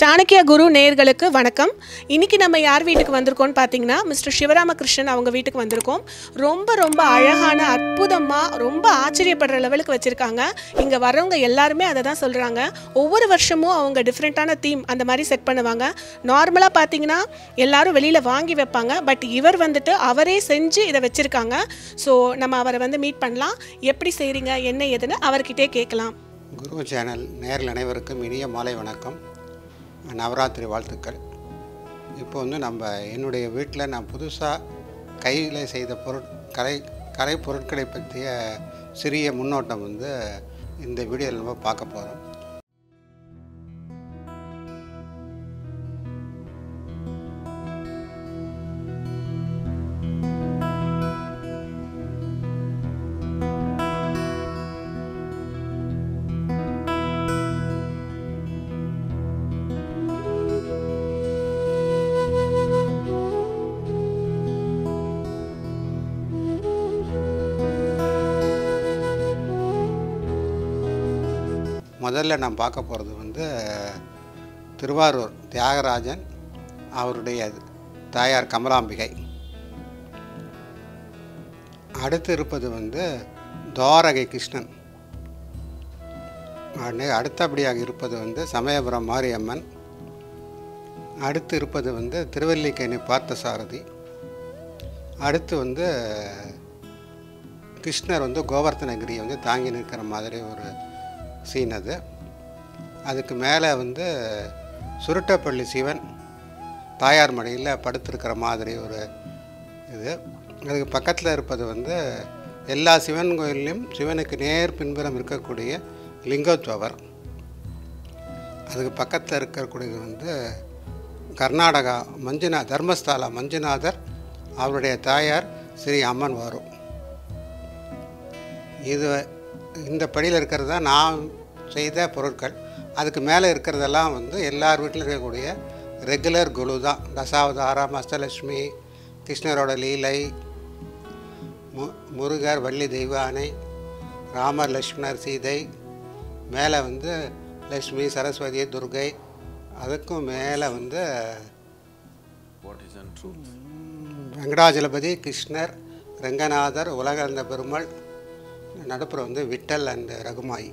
சாணக்கிய குரு நேயர்களுக்கு வணக்கம் இன்னைக்கு நம்ம யார் வீட்டுக்கு வந்திருக்கோம்னு பார்த்தீங்கன்னா மிஸ்டர் சிவராமகிருஷ்ணன் அவங்க வீட்டுக்கு வந்திருக்கோம் ரொம்ப ரொம்ப அழகான அற்புதமாக ரொம்ப ஆச்சரியப்படுற லெவலுக்கு வச்சுருக்காங்க இங்கே வரவங்க எல்லாருமே அதை தான் சொல்கிறாங்க ஒவ்வொரு வருஷமும் அவங்க டிஃப்ரெண்ட்டான தீம் அந்த மாதிரி செட் பண்ணுவாங்க நார்மலாக பார்த்தீங்கன்னா எல்லாரும் வெளியில் வாங்கி வைப்பாங்க பட் இவர் வந்துட்டு அவரே செஞ்சு இதை வச்சுருக்காங்க ஸோ நம்ம அவரை வந்து மீட் பண்ணலாம் எப்படி செய்கிறீங்க என்ன ஏதுன்னு அவர்கிட்டே கேட்கலாம் குரு சேனல் நேரில் அனைவருக்கும் இனிய மாலை வணக்கம் நவராத்திரி வாழ்த்துக்கள் இப்போ வந்து நம்ம என்னுடைய வீட்டில் நான் புதுசாக கையில் செய்த பொருட் கலை கலை பொருட்களை பற்றிய சிறிய முன்னோட்டம் வந்து இந்த வீடியோவில் நம்ம பார்க்க போகிறோம் முதல்ல நான் பார்க்க போகிறது வந்து திருவாரூர் தியாகராஜன் அவருடைய தாயார் கமலாம்பிகை அடுத்து இருப்பது வந்து துவாரகை கிருஷ்ணன் அடு- அடுத்தபடியாக இருப்பது வந்து சமயபுரம் மாரியம்மன் அடுத்து இருப்பது வந்து திருவல்லிக்கேணி பார்த்தசாரதி அடுத்து வந்து கிருஷ்ணர் வந்து கோவர்த்தனகிரியை வந்து தாங்கி நிற்கிற மாதிரி ஒரு சீன் அது அதுக்கு மேலே வந்து சுருட்டப்பள்ளி சிவன் தாயார் மடியில் படுத்திருக்கிற மாதிரி ஒரு இது அதுக்கு பக்கத்தில் இருப்பது வந்து எல்லா சிவன் கோயில்லையும் சிவனுக்கு நேர் பின்புறம் இருக்கக்கூடிய லிங்கோத்வவர் அதுக்கு பக்கத்தில் இருக்கக்கூடியது வந்து கர்நாடகா மஞ்சுநா தர்மஸ்தாலா மஞ்சுநாதர் அவருடைய தாயார் ஸ்ரீ அம்மன் வரும் இது இந்த படியில் இருக்கிறது தான் நான் செய்த பொருட்கள் அதுக்கு மேலே இருக்கிறதெல்லாம் வந்து எல்லார் வீட்டிலும் இருக்கக்கூடிய ரெகுலர் குழு தான் தசாவதாரம் அஷ்டலட்சுமி கிருஷ்ணரோட லீலை மு முருகர் வள்ளி தெய்வானை ராமர் லக்ஷ்மணர் சீதை மேலே வந்து லக்ஷ்மி சரஸ்வதி துர்கை அதுக்கும் மேலே வந்து ம், வெங்கடாஜலபதி கிருஷ்ணர் ரங்கநாதர் உலகளந்த பெருமாள் நடுப்புற வந்து விட்டல் அண்ட் ரகுமாயி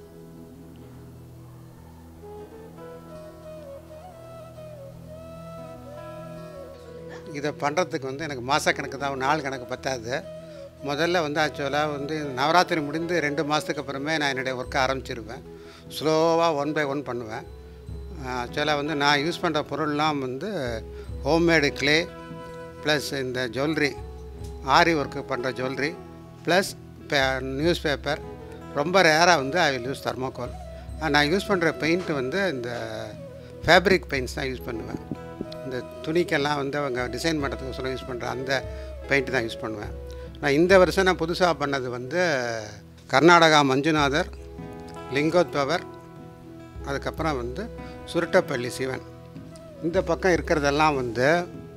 இதை பண்ணுறதுக்கு வந்து எனக்கு மாதக்கணக்கு தான் நாள் கணக்கு பத்தாது முதல்ல வந்து ஆக்சுவலாக வந்து நவராத்திரி முடிந்து ரெண்டு மாதத்துக்கு அப்புறமே நான் என்னுடைய ஒர்க்கை ஆரம்பிச்சிருவேன் ஸ்லோவாக ஒன் பை ஒன் பண்ணுவேன் ஆக்சுவலாக வந்து நான் யூஸ் பண்ணுற பொருள்லாம் வந்து ஹோம்மேடு க்ளே ப்ளஸ் இந்த ஜுவல்லரி ஆரி ஒர்க்கு பண்ணுற ஜுவல்லரி ப்ளஸ் பே நியூஸ் பேப்பர் ரொம்ப ரேராக வந்து ஐ வில் யூஸ் தர்மோகோல் நான் யூஸ் பண்ணுற பெயிண்ட் வந்து இந்த ஃபேப்ரிக் பெயிண்ட்ஸ் தான் யூஸ் பண்ணுவேன் இந்த துணிக்கெல்லாம் வந்து அவங்க டிசைன் பண்ணுறதுக்கு சொல்ல யூஸ் பண்ணுற அந்த பெயிண்ட் தான் யூஸ் பண்ணுவேன் நான் இந்த வருஷம் நான் புதுசாக பண்ணது வந்து கர்நாடகா மஞ்சுநாதர் லிங்கோத்பவர் அதுக்கப்புறம் வந்து சுருட்டப்பள்ளி சிவன் இந்த பக்கம் இருக்கிறதெல்லாம் வந்து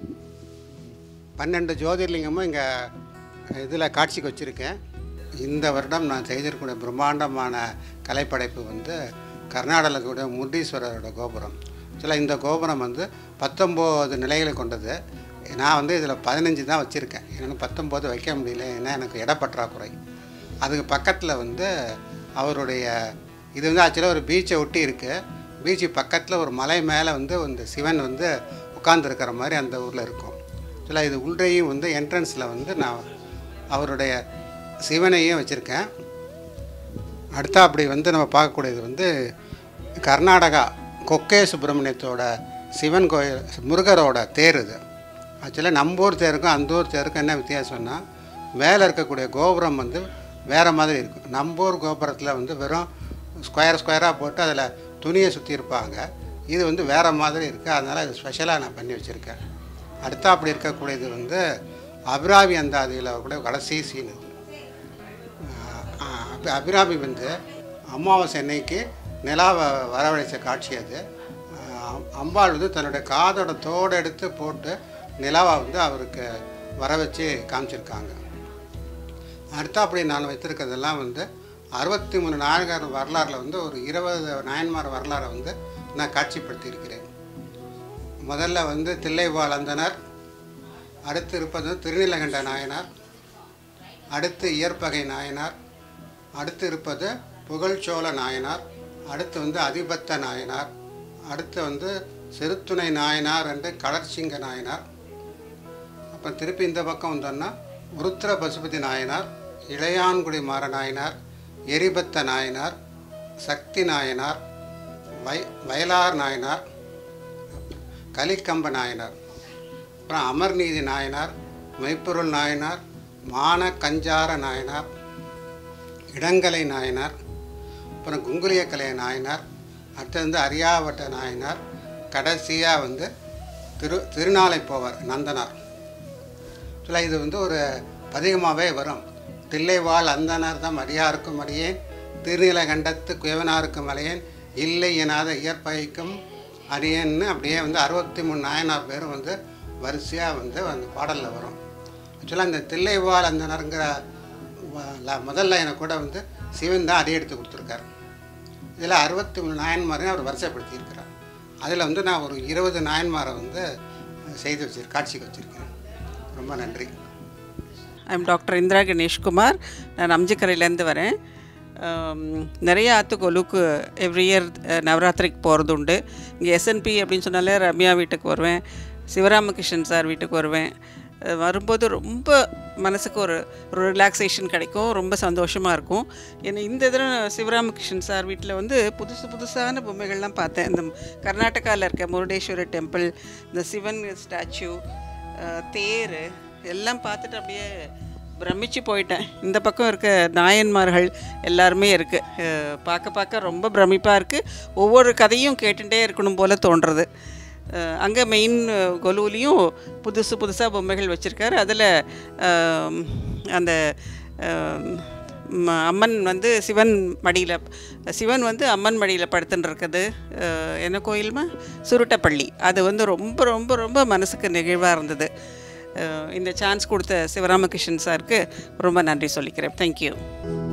பன்னெண்டு ஜோதிர்லிங்கமும் இங்கே இதில் காட்சிக்கு வச்சுருக்கேன் இந்த வருடம் நான் செய்திருக்கக்கூடிய பிரம்மாண்டமான கலைப்படைப்பு வந்து கர்நாடகாவில் இருக்கக்கூடிய முருடீஸ்வரரோட கோபுரம் ஆக்சுவலாக இந்த கோபுரம் வந்து பத்தொம்போது நிலைகளை கொண்டது நான் வந்து இதில் பதினஞ்சு தான் வச்சுருக்கேன் என்னால் பத்தொம்போது வைக்க முடியல ஏன்னா எனக்கு இடப்பற்றாக்குறை அதுக்கு பக்கத்தில் வந்து அவருடைய இது வந்து ஆக்சுவலாக ஒரு பீச்சை ஒட்டி இருக்குது பீச்சு பக்கத்தில் ஒரு மலை மேலே வந்து இந்த சிவன் வந்து உட்காந்துருக்கிற மாதிரி அந்த ஊரில் இருக்கும் ஆக்சுவலாக இது உள்ளேயும் வந்து என்ட்ரன்ஸில் வந்து நான் அவருடைய சிவனையும் வச்சுருக்கேன் அடுத்தா அப்படி வந்து நம்ம பார்க்கக்கூடியது வந்து கர்நாடகா கொக்கே சுப்பிரமணியத்தோட சிவன் கோயில் முருகரோட தேர் இது ஆக்சுவலாக நம்ம ஊர் தேருக்கும் அந்த ஊர் தேருக்கும் என்ன வித்தியாசம்னா மேலே இருக்கக்கூடிய கோபுரம் வந்து வேறு மாதிரி இருக்கும் நம்ம ஊர் கோபுரத்தில் வந்து வெறும் ஸ்கொயர் ஸ்கொயராக போட்டு அதில் துணியை சுற்றி இருப்பாங்க இது வந்து வேறு மாதிரி இருக்குது அதனால் இது ஸ்பெஷலாக நான் பண்ணி வச்சுருக்கேன் அடுத்தா அப்படி இருக்கக்கூடியது வந்து அபிராமி அந்தாதியில் கூட கடைசி சீன் இது ஆஹ் அபி- அபிராமி வந்து அமாவாசை அன்னைக்கு நிலாவை வரவழைச்ச காட்சி அது ஆஹ் அம்பாள் வந்து தன்னுடைய காதோட தோடு எடுத்து போட்டு நிலாவை வந்து அவருக்கு வர வச்சு காமிச்சிருக்காங்க அடுத்து அப்படி நான் வைத்திருக்கிறதெல்லாம் வந்து அறுபத்தி மூணு நாயகர் வரலாறில் வந்து ஒரு இருபது நாயன்மார் வரலாறை வந்து நான் காட்சிப்படுத்தி இருக்கிறேன் முதல்ல வந்து தில்லைவாழ் அந்தனர் அடுத்து இருப்பது திருநீலகண்ட நாயனார் அடுத்து இயற்பகை நாயனார் அடுத்து இருப்பது புகழ்ச்சோழ நாயனார் அடுத்து வந்து அதிபத்த நாயனார் அடுத்து வந்து சிறுத்துணை நாயனார் என்று கடற்சிங்க நாயனார் அப்போ திருப்பி இந்த பக்கம் வந்தோம்னா உருத்திர பசுபதி நாயனார் இளையான்குடி மாற நாயனார் எரிபத்த நாயனார் சக்தி நாயனார் வை வயலார் நாயனார் கலிக்கம்ப நாயனார் அப்புறம் அமர்நீதி நாயனார் மெய்ப்பொருள் நாயனார் மான கஞ்சார நாயனார் இடங்கலை நாயனார் அப்புறம் குங்குலியக்கலை நாயனார் அடுத்து வந்து அரியாவட்ட நாயனார் கடைசியாக வந்து திரு திருநாளை போவார் நந்தனார் சொல்ல இது வந்து ஒரு பதிகமாகவே வரும் தில்லைவாழ் அந்தனர் தம் அடியாருக்கும் அடியேன் திருநீலகண்டத்து குயவனாருக்கும் அலையேன் இல்லை எனாத இயற்பகைக்கும் அடியேன்னு அப்படியே வந்து அறுபத்தி மூணு நாயனார் பேரும் வந்து வரிசையாக வந்து அந்த பாடலில் வரும் ஆக்சுவலாக இந்த தில்லைவாழ் அந்தனருங்கிற வ- ல- முதல் லைனை கூட வந்து சிவன் தான் அடி எடுத்து கொடுத்துருக்காரு இதில் அறுபத்தி மூணு நாயன்மாரையும் அவர் வரிசைப்படுத்தியிருக்கிறார் அதில் வந்து நான் ஒரு இருபது நாயன்மாரை வந்து செய்து வச்சிருக்கேன் காட்சிக்கு வச்சுருக்கேன் ரொம்ப நன்றி ஐம் டாக்டர் இந்திரா கணேஷ்குமார் நான் அம்ஜிக்கரையிலேருந்து வரேன் ஆம், நிறைய ஆத்துக்கொலுக்கு எவ்ரி இயர் நவராத்திரிக்கு போகிறது உண்டு இங்கே எஸ்என்பி அப்படின்னு சொன்னாலே ரம்யா வீட்டுக்கு வருவேன் சிவராமகிருஷ்ணன் சார் வீட்டுக்கு வருவேன் அஹ் வரும்போது ரொம்ப மனசுக்கு ஒரு ஒரு ரிலாக்ஸேஷன் கிடைக்கும் ரொம்ப சந்தோஷமாக இருக்கும் ஏன்னா இந்த தடவை சிவராமகிருஷ்ணன் சார் வீட்டில் வந்து புதுசு புதுசான பொம்மைகள்லாம் பார்த்தேன் இந்த கர்நாடகாவில் இருக்க முருடேஸ்வரர் டெம்பிள் இந்த சிவன் ஸ்டாச்சு தேர் எல்லாம் பார்த்துட்டு அப்படியே பிரமிச்சு போயிட்டேன் இந்த பக்கம் இருக்க நாயன்மார்கள் எல்லாருமே இருக்குது பார்க்க பார்க்க ரொம்ப பிரமிப்பாக இருக்குது ஒவ்வொரு கதையும் கேட்டுட்டே இருக்கணும் போல் தோன்றுறது அங்கே மெயின் கொலுவிலையும் புதுசு புதுசாக பொம்மைகள் வச்சுருக்காரு அதில் அந்த ஆம், ம- அம்மன் வந்து சிவன் மடியில் சிவன் வந்து அம்மன் மடியில் படுத்துன்னு இருக்குது அஹ், என்ன கோயில்மா சுருட்டப்பள்ளி அது வந்து ரொம்ப ரொம்ப ரொம்ப மனசுக்கு நெகிழ்வாக இருந்தது அஹ், இந்த சான்ஸ் கொடுத்த சிவராமகிருஷ்ணன் சாருக்கு ரொம்ப நன்றி சொல்லிக்கிறேன் தேங்க்யூ